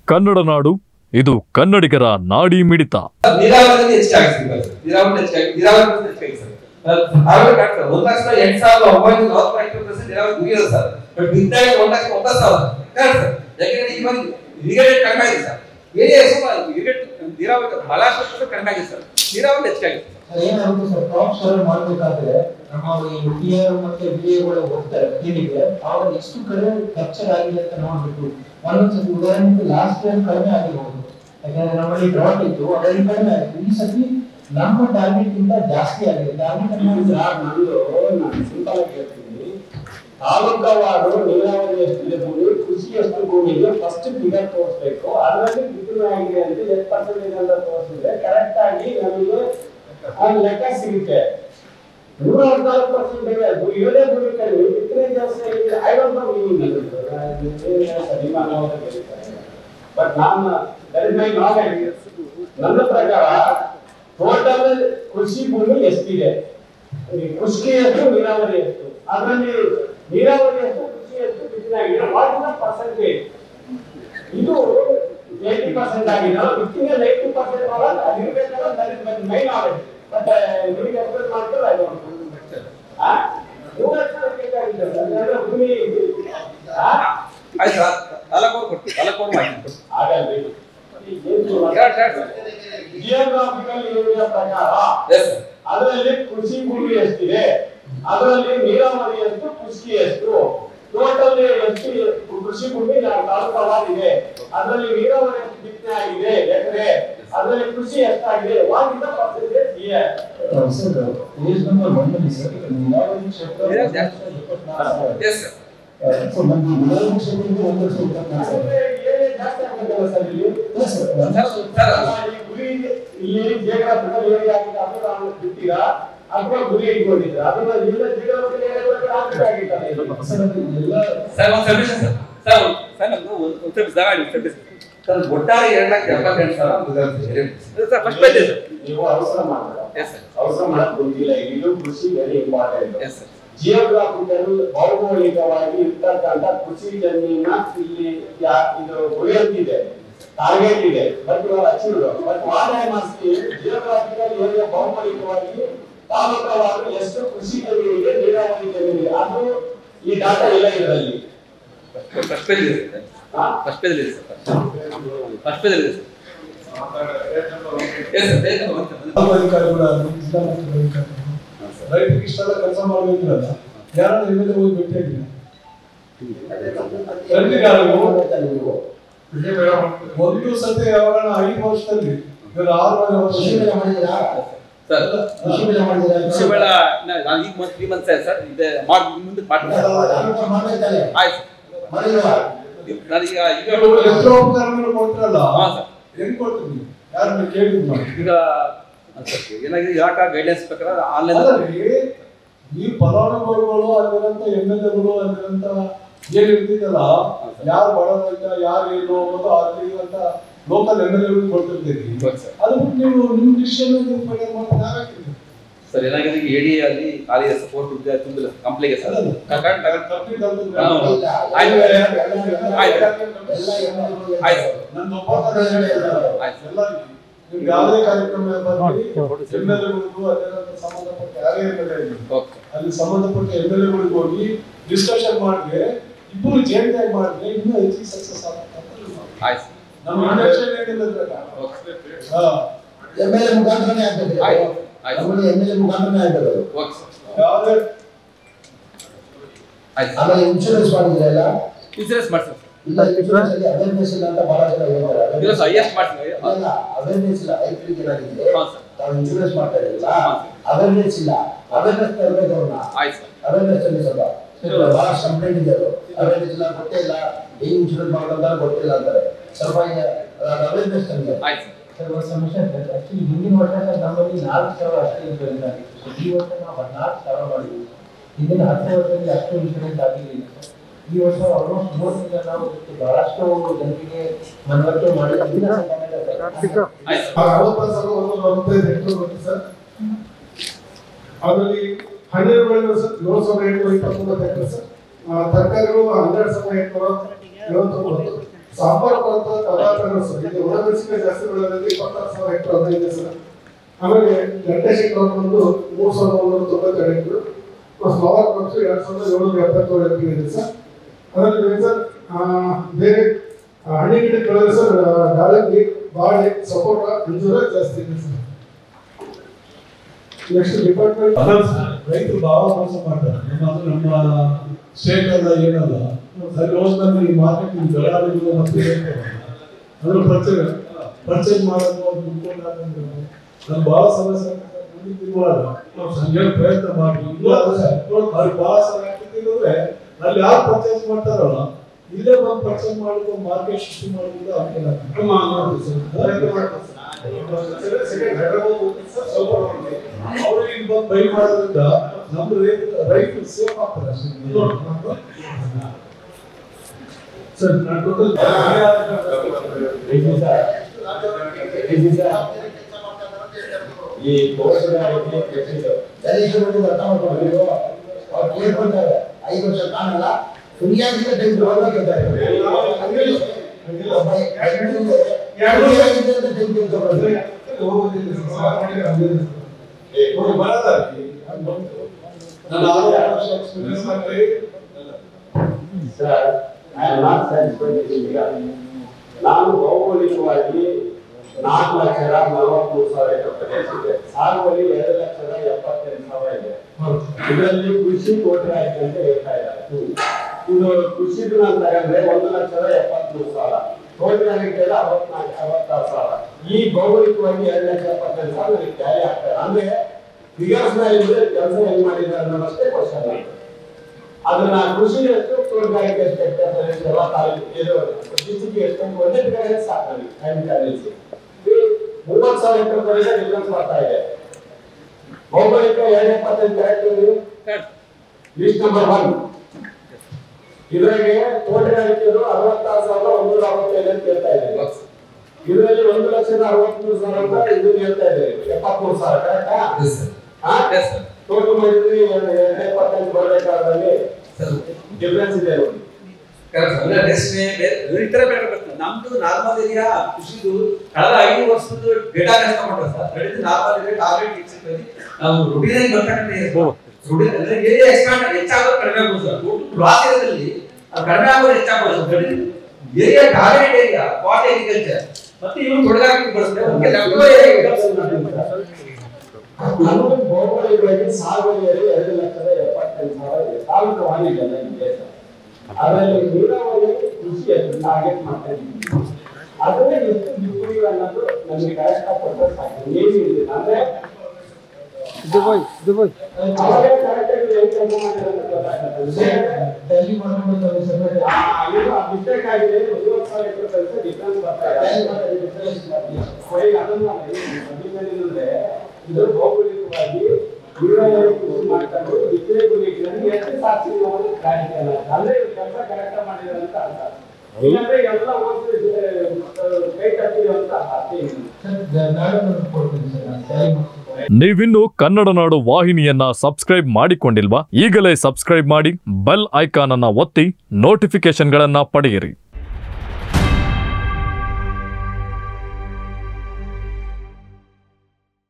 ಕನ್ನಡ ನಾಡು ಇದು ಕನ್ನಡಿಗರ ನಾಡಿ ಮಿಡಿತ ನೀರಾವರಿಯಲ್ಲಿ ಹೆಚ್ಚಾಗಿರ್ಬೇಕು ನೀರಾವರಿ ಹೆಚ್ಚಾಗಿ ನೀರಾವರಿ ಹೆಚ್ಚಾಗಿ ಸರ್ ಆಮೇಲೆ ಕರೆಕ್ಟ್ ಒಂದ್ ಲಕ್ಷ ಎಂಟ್ ಸಾವಿರದ ಒಂಬೈನೂರ ನಲವತ್ತು ಹೆಕ್ಟೇರ್ ನೀರಾವರಿ ಮುಗಿಯೋದು ಸರ್ ಬಟ್ ಬಿದ್ದಾಗ ಒಂದ್ ಲಕ್ಷ ಒಂಬತ್ತು ಸಾವಿರ ಕರೆಕ್ಟ್ ಸರ್ ಯಾಕಂದ್ರೆ ಇವಾಗ ಇರಿಗೇಟೆಡ್ ಕಡಿಮೆ ಆಗಿದೆ ಸರ್ ಏರಿಯಾ ಸುಮಾರು ಇರಿಗೇಟ್ ನೀರಾವರಿ ಬಹಳಷ್ಟು ಕಡಿಮೆ ಆಗಿದೆ ಸರ್ ನೀರಾವರಿ ಹೆಚ್ಚಾಗಿದೆ ಸರ್ ಏನಾಗುತ್ತೆ ಸರ್ ಕ್ರಾಪ್ ಸರ್ವೆ ಮಾಡ್ಬೇಕಾದ್ರೆ ನಮ್ಮ ಈ ಟಿ ಆರ್ ಮತ್ತೆ ಬಿ ಎಗಳು ಹೋಗ್ತಾರೆ ಫೀಲ್ಡಿಗೆ ಅವಾಗ ಎಷ್ಟು ಕಡೆ ಕ್ಯಾಪ್ಚರ್ ಆಗಿದೆ ಅಂತ ನೋಡ್ಬೇಕು ಒಂದೊಂದ್ಸತಿ ಉದಾಹರಣೆಗೆ ಲಾಸ್ಟ್ ಇಯರ್ ಕಡಿಮೆ ಆಗಿರ್ಬೋದು ಯಾಕಂದ್ರೆ ನಮ್ಮಲ್ಲಿ ಡ್ರಾಟ್ ಇತ್ತು ಅದರಲ್ಲಿ ಕಡಿಮೆ ಆಯ್ತು ಈ ಸತಿ ನಮ್ಮ ಟಾರ್ಗೆಟ್ ಗಿಂತ ಜಾಸ್ತಿ ಆಗಿದೆ ಟಾರ್ಗೆಟ್ ಸರ್ ನಂದು ನಾನು ಸಿಂಪಲ್ ಆಗಿ ಹೇಳ್ತೀನಿ ತಾಲೂಕವಾರು ನೀರಾವರಿ ಎಷ್ಟಿದೆ ಭೂಮಿ ಕೃಷಿ ಎಷ್ಟು ಭೂಮಿ ಇದೆ ಫಸ್ಟ್ ಫಿಗರ್ ತೋರಿಸ್ಬೇಕು ಅದರಲ್ಲಿ ಬಿತ್ತನೆ ಆಗಿದೆ ಅಂತ ಎಷ್ಟು ಪರ್ಸೆಂಟೇಜ್ ಅಂತ ತೋರಿಸಿದ್ರೆ ಕರೆಕ್ಟ್ ಆಗಿ ನಮಗೆ ಆ ಲೆಕ್ಕ ಸಿಗುತ್ತೆ ನೂರ ಹದಿನಾಲ್ಕು ಪರ್ಸೆಂಟ್ ಅದು ಇರೋದೇ ಭೂಮಿ ಕಡಿಮೆ ಬಿತ್ತನೆ ಜಾಸ್ತಿ ಆಗಿದೆ I don't know meaning but ನಾನು that is my knowledge. ನನ್ನ ಪ್ರಕಾರ ಟೋಟಲ್ ಕೃಷಿ ಭೂಮಿ ಎಷ್ಟಿದೆ ಈ ಕೃಷಿ ಎಷ್ಟು ನೀರಾವರಿ ಎಷ್ಟು ಅದರಲ್ಲಿ ನೀರಾವರಿ ಎಷ್ಟು ಕೃಷಿ ಎಷ್ಟು ಬಿತ್ತನೆ ಆಗಿದೆ ವಾಟ್ ಇಸ್ ದ ಪರ್ಸೆಂಟೇಜ್ ಇದು ಏಯ್ಟಿ ಪರ್ಸೆಂಟ್ ಆಗಿದೆ ಬಿತ್ತಿನ ಏಯ್ಟಿ ಪರ್ಸೆಂಟ್ ಒಳಗೆ ಅದಿರ್ಬೇಕಲ್ಲ that is my my knowledge but ನಿಮಗೆ ಎಕ್ಸ್ಪ್ಲೇನ್ ಮಾಡ್ತಾರೆ ಅದು ಆ ನೂರ ಹತ್ತು ಬೇಕಾಗಿದೆ ಅಂದ್ರೆ ಭೂಮಿ ಆ ಆಯ್ತು ಸರ್ ತಾಲೂಕವ್ರು ಕೊಟ್ಟು ತಾಲೂಕವ್ರು ಮಾಹಿತಿ ಆಗಲ್ಲ ಕರೆಕ್ಟ್ ಕರೆಕ್ಟ್ ಜಿಯೋಗ್ರಾಫಿಕಲ್ ಏರಿಯಾ ಪ್ರಕಾರ ಎಸ್ ಸರ್ ಅದರಲ್ಲಿ ಕೃಷಿ ಭೂಮಿ ಎಷ್ಟಿದೆ ಅದರಲ್ಲಿ ನೀರಾವರಿ ಎಷ್ಟು ಕೃಷಿ ಎಷ್ಟು ಟೋಟಲ್ ಎಷ್ಟು ಕೃಷಿ ಭೂಮಿ ನಾವು ತಾಲೂಕವಾಗಿದೆ ಅದರಲ್ಲಿ ನೀರಾವರಿ ಎಷ್ಟು ಬಿತ್ತನೆ ಆಗಿದೆ ಎಕರೆ ಅದರಲ್ಲಿ ಕೃಷಿ ಎಷ್ಟಾಗಿದೆ what is the percentage here sir page number one ಅಲ್ಲಿ ಸರ್ ನೀರಾವರಿ ಕ್ಷೇತ್ರ ನೀರಾವರಿ ಜಾಸ್ತಿ. ಇಪ್ಪತ್ನಾಲ್ಕು ಸಾವಿರ ಎಸ್ ಸರ್ ಸೊ ನಮ್ಗೆ ನೀರಾವರಿ ಕ್ಷೇತ್ರಕ್ಕೆ ಒಂದು ಲಕ್ಷ ಇಪ್ಪತ್ನಾಲ್ಕು ಸಾವಿರ ಏನೇ ಜಾಸ್ತಿ ಆಗ್ಬೇಕಲ್ಲ ಸರ್ ಇಲ್ಲಿ Yes, sir. ಸರ್ ಈ ಗುರಿ ಇಲ್ಲಿ ಜಿಯೋಗ್ರಾಫಿಕಲ್ ಏರಿಯಾ ಆಗಿದೆ ಅದು ನಾವು ಬಿಟ್ಟಿರಾ ಅಥವಾ ಗುರಿ ಇಟ್ಕೊಂಡಿದ್ದೀರಾ ಅದನ್ನ ಇಲ್ಲ ಜಿಯೋಗ್ರಾಫಿಕಲ್ ಏರಿಯಾ ಆಗ್ಬೇಕಾಗಿತ್ತಲ್ಲ ಸರ್ ಅದು ಎಲ್ಲ ಸರ್ ಒಂದು ಸಬ್ಮಿಷನ್ ಸರ್ ಸರ್ ಒಂದು- ಸರ್ ನಮ್ದು ಒಂದು ಒಂದು ಸರ್ವಿಸ್ ದಗಾಡಿ ಸರ್ವಿಸ್ ಸರ್ ಒಟ್ಟಾರೆ ಎರಡು ಲಕ್ಷ ಎಪ್ಪತ್ತೆಂಟು ಸಾವಿರ ಸರ್ ಫಸ್ಟ್ ಪೇಜ್ ಸರ್ ನೀವು ಅವಸರ ಮಾಡಬೇಡ ಎಸ್ ಸರ್ ಅವಸರ ಮಾಡಕ್ ಗೊತ್ತಿಲ್ಲ ಇದು ಕೃಷಿ very important yes sir geographical ಭೌಗೋಳಿಕವಾಗಿ ಇರ್ತಕ್ಕಂಥ ಕೃಷಿ ಜಮೀನ ಇಲ್ಲಿ ಯಾ- ಇದು ಗುರಿಯಂತಿದೆ ಟಾರ್ಗೆಟ್ ಇದೆ ಬಟ್ ಇವಾಗ achieve but what I must geographical area ಭೌಗೋಳಿಕವಾಗಿ ತಾಲೂಕವಾರು ಎಷ್ಟು ಕೃಷಿ ಜಮೀನಿದೆ ನೀರಾವರಿ ಜಮೀನಿದೆ ಅದು ಈ ಡಾಟಾ ಇಲ್ಲ ಇದರಲ್ಲಿ ಫಸ್ಟ್ ಪೇಜ್ ಇದೆ ಸರ್ ಹಾ? ಫಸ್ಟ್ ಪೇಜ್ ಇದೆ ಸರ್ ಫಸ್ಟ್ ಪೇಜ್ ಇದೆ sir yes sir page number ಒಂದು ಸರ್. ತಾಲೂಕು ಅಧಿಕಾರಿಗಳಾಗಲಿ ಜಿಲ್ಲಾ ಮಟ್ಟದ ಅಧಿಕಾರಿಗಳು ರೈತರಿಗೆ ಇಷ್ಟೆಲ್ಲ ಕೆಲಸ ಮಾಡಬೇಕಿರಲ್ಲ ಯಾರು ನಿಮಗೆ ಹೋಗಿ ಭೇಟಿಯಾಗಿಲ್ಲ ಖಂಡಿತ ಒಂದು ಸತಿ ಯಾವಾಗ ಐದು ವರ್ಷದಲ್ಲಿ ಇವಾಗ ಆರೂವರೆ ಕೃಷಿ ವರ್ಷ ಬೆಳೆ ಮಾಡಿದ್ದೀರಾ ಸರ್ ಕೃಷಿ ಬೆಳೆ ಮಾಡಿದ್ದೀರಾ ಕೃಷಿ ಬೆಳ ನಾನು ಈಗ ಮಂತ್ ತ್ರೀ ಮಂತ್ಸ್ ಆಯ್ತು ಸರ್ ಇದೆ ಮಾಡಿ ಮುಂದೆ ಮಾಡ್ತೀನಿ ಸರ್ ಮಾಡ್ಬೇಕಾದ್ರೆ ಆಯ್ತು ಮಾಡಿಲ್ವಾ ನಾನು ಈಗ ಈಗ ಯಂತ್ರೋಪಕರಣಗಳು ಕೊಡ್ತಾರಲ್ಲ ಹಾ, ಸರ್. ಹೆಂಗ್ ಕೊಡ್ತೀರಿ ಯಾರನ್ನ ಕೇಳಿದ್ ಮಾಡಿ ಈಗ ಏನಾಗಿದೆ ಯಾಕ ಗೈಡ್ಲೈನ್ಸ್ ಪ್ರಕಾರ ಆನ್ಲೈನ್ ಅಲ್ಲರಿ ಈ ಫಲಾನುಭವಿಗಳು ಅಲ್ಲಿರಂತ ಎಮ್ ಎಲ್ ಎಗಳು ಅಲ್ಲಿರಂತ ಏನ್ ಇರ್ತಿದ್ದಲ್ಲ ಯಾರು ಬಡ ರೈತ ಯಾರು ಏನು ಅನ್ನೋದು ಅಲ್ಲಿರಂತ ಲೋಕಲ್ ಎಮ್ ಎಲ್ ಎಗಳು ಕೊಡ್ತಿರ್ತೀರಿ ಸರ್ ಅದು ಬಿಟ್ಟು ನೀವು ನಿಮ್ ಡಿಸಿಷನ್ ನೀವು ಫೈನಲ್ ಮಾಡಿ ನಾವ್ಯಾಕಿರ್ತೀವಿ ಸರ್ ಏನಾಗಿದೆ ಈಗ ಎಡಿ ಅಲ್ಲಿ ಖಾಲಿ ಸಪೋರ್ಟ್ ಇದೆ ತುಂಬಿಲ್ಲ ಕಂಪ್ಲಿಗೆ ಸರ್ ಕರೆಕ್ಟ್ ತಪ್ಪಿದಂತಂದ್ರೆ ಹಾ. ಆಯ್ತು. ಆಯ್ತು. ಎಲ್ಲ ಹೆಣ್ಮಕ್ಳು ಆಯ್ತು ನನ್ನ ಒಪ್ಪಂದ ಆಯ್ತು. ಎಲ್ಲ ನಿಮ್ಗೆ ಯಾವುದೇ ಕಾರ್ಯಕ್ರಮ ಬರ್ಲಿ ಎಮ್ ಎಲ್ ಎಗಳಿಗೂ ಅಲ್ಲಿರಂತ ಸಂಬಂಧಪಟ್ಟ ಯಾರೇ ಎಮ್ ಎಲ್ ಎ ಓಕೆ ಅಲ್ಲಿ ಸಂಬಂಧಪಟ್ಟ ಎಮ್ ಎಲ್ ಎಗಳಿಗೆ ಹೋಗಿ ಡಿಸ್ಕಷನ್ ಮಾಡಿದ್ರೆ ಇಬ್ಬರು ಜಾಯಿಂಟ್ ಆಗಿ ಮಾಡಿದ್ರೆ ಇನ್ನೂ ಹೆಚ್ಚಿಗೆ ಸಕ್ಸಸ್ ಆಗುತ್ತೆ ಆಯ್ತು ನಮ್ಮ ಇಂಡಕ್ಷನ್ ಏನಿಲ್ಲ ಇದ್ರಾಗ. ಓಕೆ ಹಾ. ಎಮ್ ಎಲ್ ಎ ಮುಖಾಂತರನೇ ಆಗ್ತದೆ ಆಯ್ತು ಆಯ್ತು ನಮ್ಮಲ್ಲಿ ಎಮ್ ಎಲ್ ಎ ಮುಖಾಂತರನೇ ಆಗ್ತದೆ ಅದು. ಓಕೆ ಸರ್ ಯಾವುದೇ ಆಯ್ತು ಸರ್ ಆಮೇಲೆ ಇನ್ಶೂರೆನ್ಸ್ ಮಾಡಿದ್ರಲ್ಲ ಇನ್ಸೂರೆನ್ಸ್ ಮಾಡ್ತೀನಿ ಸರ್ ಇಲ್ಲ ಇನ್ಶೂರೆನ್ಸ್ ಅಲ್ಲಿ ಅವೇರ್ನೆಸ್ ಇಲ್ಲ ಅಂತ ಬಹಳ ಜನ ಹೇಳ್ತಾರೆ ಇಲ್ಲ ಸರ್ ಹೈಯೆಸ್ಟ್ ಮಾಡ್ತೀನಿ ಇಲ್ಲ ಅವೇರ್ನೆಸ್ ಇಲ್ಲ ರೈತರಿಗೆ ಏನಾಗಿದೆ ಹಾ, ಸರ್. ತಾವು ಇನ್ಶೂರೆನ್ಸ್ ಮಾಡ್ತಾ ಇರಲಿಲ್ಲ ಹಾ. ಅವೇರ್ನೆಸ್ ಇಲ್ಲ ಅವೇರ್ನೆಸ್ ತರಬೇಕು ಅವ್ರನ್ನ ಆಯ್ತು ಸರ್ ಅವೇರ್ನೆಸ್ ಅಲ್ಲಿ ಸ್ವಲ್ಪ ಬಹಳಷ್ಟು ಕಂಪ್ಲೇಂಟ್ ಇದೆ ಅದು ಅವೇರ್ನೆಸ್ ಇಲ್ಲ ಗೊತ್ತೇ ಇಲ್ಲ ಏನ್ ಇನ್ಶೂರೆನ್ಸ್ ಮಾಡೋದಂತ ಗೊತ್ತಿಲ್ಲ ಅಂತಾರೆ ಸ್ವಲ್ಪ ಅವೇರ್ನೆಸ್ ತಂದೆ ಆಯ್ತು ಸರ್ ಸರ್ ಒಂದು ಸಮಸ್ಯೆ ಸರ್ ಆಕ್ಚುಲಿ ಹಿಂದಿನ ವರ್ಷ ಸರ್ ನಮ್ಮಲ್ಲಿ ನಾಲ್ಕು ಸಾವಿರ ಅಷ್ಟೇ ಇನ್ಶೂರೆನ್ಸ್ ಆಗಿತ್ತು ಸರ್ ಈ ವರ್ಷ ನಾವು ಹದಿನಾಲ್ಕು ಸಾವಿರ ಮಾಡಿದ್ವಿ ಹಿಂದಿನ ಹತ್ತು ವರ್ಷದಲ್ಲಿ ಅಷ್ಟು ಇನ್ಶೂರೆನ್ಸ್ ಆಗಿರಲಿಲ್ಲ ಸರ್ ಈ ವರ್ಷ ಆಲ್ಮೋಸ್ಟ್ ಮೂವತ್ತಿಂದ ನಾವು ಇದಕ್ಕೆ ಬಹಳಷ್ಟು ಜನರಿಗೆ ಮನವರಿಕೆ ಮಾಡಿದ್ವಿ ಆಯ್ತು ಆ ಅರವತ್ತು ಸಾವಿರ ಒಂದು ನಲವತ್ತೈದು ಹೆಕ್ಟೇರ್ ಬರುತ್ತೆ ಸರ್ ಅದರಲ್ಲಿ ಹನ್ನೆರಡು ಬೆಳೆಗಳು ಸರ್ ಏಳು ಸಾವಿರದ ಎಂಟುನೂರ ಇಪ್ಪತ್ತೊಂಬತ್ತು ಹೆಕ್ಟೇರ್ ಸರ್ ಆ, ತರಕಾರಿಗಳು ಹನ್ನೆರಡು ಸಾವಿರದ ಎಂಟುನೂರ ನಲವತ್ತೊಂಬತ್ತು ಸಂಪರ್ಕ ಅಂತ ಪದಾರ್ಥಗಳು ಸರ್ ಇದು ಒಣಮೆಣಸಿನಕಾಯಿ ಜಾಸ್ತಿ ಬೆಳೆಯೋದ್ರಿಂದ ಇಪ್ಪತ್ತಾರು ಸಾವಿರ ಹೆಕ್ಟರ್ ಅಂತ ಇದೆ ಸರ್ ಆಮೇಲೆ ಗಂಟೆ ಕ್ರಾಪ್ ಬಂದು ಮೂರು ಸಾವಿರದ ಒಂಬೈನೂರ ತೊಂಬತ್ತೆರಡು ಹೆಕ್ಟರ್ ಪ್ಲಸ್ ಫ್ಲವರ್ ಕ್ರಾಪ್ಸ್ ಎರಡು ಸಾವಿರದ ಏಳ್ನೂರ ಎಪ್ಪತ್ತೇಳು ಹೆಕ್ಟರ್ ಇದೆ ಸರ್ ಅದರಲ್ಲಿ ಸರ್ ಆ, ಬೇರೆ ಆ, ಹಣ್ಣಿ ಗಿಡ ಬೆಳೆದ್ರೆ ಸರ್ ಆ, ದಾಳಿಂಬೆ ಬಾಳೆ ಸಪೋಟ ಅಂಜೂರ ಜಾಸ್ತಿ ಇದೆ ಸರ್ ನೆಕ್ಸ್ಟ್ ಡಿಪಾರ್ಟ್ಮೆಂಟ್ ರೈತರು ಬಹಳ ಮೋಸ ಮಾಡ್ತಾರೆ ನಮ್ಮ ಅದು ನಮ್ಮ ಸ್ಟೇಟ್ ಅಲ್ಲ ಏನಲ್ಲ ಅಲ್ಲಿ ಹೋದ್ಮೇಲೆ ಈ ಮಾರ್ಕೆಟ್ ಬೆಳಗಾವಿಗಳು ಮತ್ತೆ ಅದ್ರ ಪರ್ಚೇಸ್ ಪರ್ಚೇಸ್ ಮಾಡೋದು ಅದು ದುಡ್ಕೊಂಡು ಹಾಕೊಂಡು ನಮ್ಗೆ ಬಹಳ ಸಮಸ್ಯೆ ಆಗ್ತದೆ. ಮುಂದಿನ ದಿನಗಳಾಗ ಸಂಜೆ ಪ್ರಯತ್ನ ಮಾಡಿ ಇಲ್ಲ ಅಂದ್ರೆ ಅವ್ರಿಗೆ ಬಹಳ ಸಮಯ ಆಗ್ತಿದ್ರೆ ಅಲ್ಲಿ ಯಾರು ಪರ್ಚೇಸ್ ಮಾಡ್ತಾರಲ್ಲ ಇಲ್ಲೇ ಬಂದು ಪರ್ಚೇಸ್ ಮಾಡೋದು ಮಾರ್ಕೆಟ್ ಸೃಷ್ಟಿ ಮಾಡೋದು ಅನುಕೂಲ ಅವರು ಇಲ್ಲಿ ಬಂದು ಬೈ ಮಾಡೋದ್ರಿಂದ ನಮ್ಮ ರೈತ ರೈತರು ಸೇಫ್ ಆಗ್ತಾರೆ ಅಷ್ಟೇ. ಸರ್ ನಾನು ಟೋಟಲ್ ಈ ತೋಟಗಾರಿಕೆ ಕೃಷಿದು ದಲಿತರು ಅರ್ಥ ಮಾಡ್ಕೊಂಡು ಅವ್ರು ಕೇಳ್ಕೊಂತಾರೆ ಐದು ವರ್ಷ ಕಾಣಲ್ಲ ಸರಿಯಾಗಿದ್ದ ಟೈಮ್ ಹೋಗ್ತಾರೆ ಇವ್ರು ಬರೋದಾಗಿ ನನ್ನ ಆರು ವರ್ಷ ಎಕ್ಸ್ಪೀರಿಯನ್ಸ್ ಮಾಡಿ sir I am not satisfied ಈಗ ನಾನು ಭೌಗೋಳಿಕವಾಗಿ ನಾಲ್ಕು ಲಕ್ಷದ ನಲವತ್ಮೂರು ಸಾವಿರ ಎಕರೆ ಪ್ರದೇಶ ಇದೆ ಸಾಗುವಳಿ ಎರಡು ಲಕ್ಷದ ಎಪ್ಪತ್ತೆಂಟು ಸಾವಿರ ಇದೆ ಇದರಲ್ಲಿ ಕೃಷಿ ತೋಟಗಾರಿಕೆ ಅಂತ ಹೇಳ್ತಾ ಇದ್ದಾರೆ ಇದು ಕೃಷಿದು ನಾನು ತಗೊಂಡ್ರೆ ಒಂದು ಲಕ್ಷದ ಎಪ್ಪತ್ಮೂರು ಸಾವಿರ ತೋಟಗಾರಿಕೆಯಲ್ಲಿ ಅರವತ್ನಾಲ್ಕು ಅರವತ್ತಾರು ಸಾವಿರ ಈ ಭೌಗೋಳಿಕವಾಗಿ ಎರಡು ಲಕ್ಷ ಎಪ್ಪತ್ತೆಂಟು ಸಾವಿರ ನನಗೆ ಕ್ಯಾರಿ ಆಗ್ತದೆ ಅಂದ್ರೆ ಫಿಗರ್ಸ್ ಮೇಲೆ ಕೆಲಸ ಹೆಂಗ್ ಮಾಡಿದ್ದಾರೆ ಅನ್ನೋದಷ್ಟೇ ಕ್ವಶನ್ ಆಯ್ತು ಅದನ್ನ ಕೃಷಿ ಎಷ್ಟು ತೋಟಗಾರಿಕೆ ಎಷ್ಟು ಹೆಕ್ಟೇರ್ ಪ್ರದೇಶ ಎಲ್ಲ ತಾಲೂಕು ಇದು ಡಿಸ್ಟಿಕ್ ಎಷ್ಟು ಅಂತ ಒಂದೇ ಕಡೆ ಸಾಕು ನನಗೆ ಟೈಮ್ ಕರೆನ್ಸಿ ಮೂವತ್ತು ಸಾವಿರ ಹೆಕ್ಟೇರ್ ಪ್ರದೇಶ ಡಿಫ್ರೆನ್ಸ್ ಬರ್ತಾ ಇದೆ ಭೌಗೋಳಿಕ ಎರಡು ಎಪ್ಪತ್ತೈದು ಕರೆಕ್ಟ್ ಲಿಸ್ಟ್ ನಂಬರ್ ಒನ್ ಇದರಾಗೆ ತೋಟಗಾರಿಕೆದು ಅರವತ್ತಾರು ಸಾವಿರದ ಒಂದೂರ ಅರವತ್ತೈದು ಅಂತ ಹೇಳ್ತಾ ಇದೆ ಇದರಲ್ಲಿ ಒಂದು ಲಕ್ಷದ ಅರವತ್ಮೂರು ಸಾವಿರ ಅಂತ ಇದನ್ನ ಹೇಳ್ತಾ ಇದ್ದಾರೆ ಎಪ್ಪತ್ಮೂರು ಸಾವಿರ ಕರೆಕ್ಟಾ Yes, sir. ಹಾ Yes, sir. ಟೋಟಲ್ ಮಾಡಿದ್ರೆ ಎರಡು ಎಪ್ಪತ್ತೆಂಟು ಬರಬೇಕಾದಲ್ಲಿ Sir. ಡಿಫ್ರೆನ್ಸ್ ಇದೆ ನೋಡಿ Correct, sir. ಅಂದ್ರೆ ರೇಷ್ಮೆ ಬೇರೆ ಈ ತರ ಬೇರೆ ಬರ್ತದೆ ನಮ್ದು ನಾರ್ಮಲ್ ಏರಿಯಾ ಕೃಷಿದು ಕಳೆದ ಐದು ವರ್ಷದ ಡೇಟಾ ತಗೊಂಡ್ರೆ ಸರ್ ಬೆಳೆದ ನಾರ್ಮಲ್ ಏರಿಯಾ ಟಾರ್ಗೆಟ್ ಫಿಕ್ಸ್ ಇರ್ತದೆ ನಾವು ರೂಢಿನಲ್ಲಿ ಬರ್ತಕ್ಕಂಥ ರೂಢಿ ಅಂದ್ರೆ ಏರಿಯಾ ಎಕ್ಸ್ಪಾಂಡ್ ಹೆಚ್ಚಾಗೋದು ಕಡಿಮೆ ಆಗೋದು ಸರ್ ಲಾಸ್ ಏರಿಯಾದಲ್ಲಿ ಅದು ಕಡಿಮೆ ಆಗೋದು ಹೆಚ್ಚಾಗೋದು sir area target area part agriculture ಮತ್ತೆ ಇವ್ರು ತೋಟಗಾರಿಕೆ ಬಳಸ್ತಾರೆ ಅವ್ರಿಗೆ ಲೆಕ್ಕ ಏರಿಯಾ ನಮಗೆ ಭೌಗೋಳಿಕವಾಗಿ ಸಾಗುವಳಿಯಲ್ಲಿ ಎರಡು ಲಕ್ಷದ ಎಪ್ಪತ್ತೈದು ಸಾವಿರ ಇದೆ ತಾಲೂಕು ವಾಣಿಜ್ಯ ಅಲ್ಲ ಈ ದೇಶ ಅದರಲ್ಲಿ ನೀರಾವರಿ ಕೃಷಿ ಎಷ್ಟು ಟಾರ್ಗೆಟ್ ಮಾಡ್ತಾ ಇದ್ದೀವಿ ಅದನ್ನೇ ಎಷ್ಟು ಬಿಟ್ಟಿವಿ ಅನ್ನೋದು ನಮಗೆ ಕರೆಕ್ಟ್ ಆಗಿ ಕೊಟ್ಟರೆ ಸಾಕು ಏನಿದೆ ಅಂದ್ರೆ ಅವಾಗೇ correct ಆಗಿ ಏನ್ ಕೆಲಸ ಮಾಡಿದ್ದಾರೆ ಅಂತ ಗೊತ್ತಾಗ್ತದೆ. ಡೆಲ್ಲಿ ಮಾಡ್ಕೊಂಡು ಸೆಪರೇಟ್ ಆ, ಇದು ಆ mistake ಆಗಿದೆ ಐವತ್ತು ಸಾವಿರ ಎಕರೆ ಕೆಲಸ ಡಿಫ್ರೆನ್ಸ್ ಬರ್ತಾ ಇದೆ ಕೊನೆಗೆ ಅದನ್ನ ಅಭಿನಂದನೆ ಇದು ಭೌಗೋಳಿಕವಾಗಿ ನೀರಾವರಿ ಕೃಷಿ ಮಾಡ್ಕೊಂಡು ಬಿತ್ತನೆ ಗುರಿಗಳನ್ನು ಎಷ್ಟು ಸಾಕ್ಷಿ ಅನ್ನೋದು clarity ಅಲ್ಲ. ಅಂದ್ರೆ ಇವ್ರು ಕೆಲಸ ಕರೆಕ್ಟ್ ಮಾಡಿದ್ದಾರೆ ಅಂತ ಅರ್ಥ ಇಲ್ಲಾಂದ್ರೆ ಎಲ್ಲ ಓದಿ ಕೈ ತಪ್ಪಿದೆ ಅಂತ ಅರ್ಥ ಇಲ್ಲ ಸರ್ ನಾಳೆ ಕೊಡ್ತೀನಿ ಸರ್ ನಾನು ಡೆಲ್ಲಿ ಮಾಡ್ಕೊಂಡು ನೀವಿನ್ನು ಕನ್ನಡ ನಾಡು ವಾಹಿನಿಯನ್ನ ಸಬ್ಸ್ಕ್ರೈಬ್ ಮಾಡಿಕೊಂಡಿಲ್ವಾ ಈಗಲೇ ಸಬ್ಸ್ಕ್ರೈಬ್ ಮಾಡಿ ಬೆಲ್ ಐಕಾನ್ ಅನ್ನ ಒತ್ತಿ ನೋಟಿಫಿಕೇಶನ್ಗಳನ್ನ ಪಡೆಯಿರಿ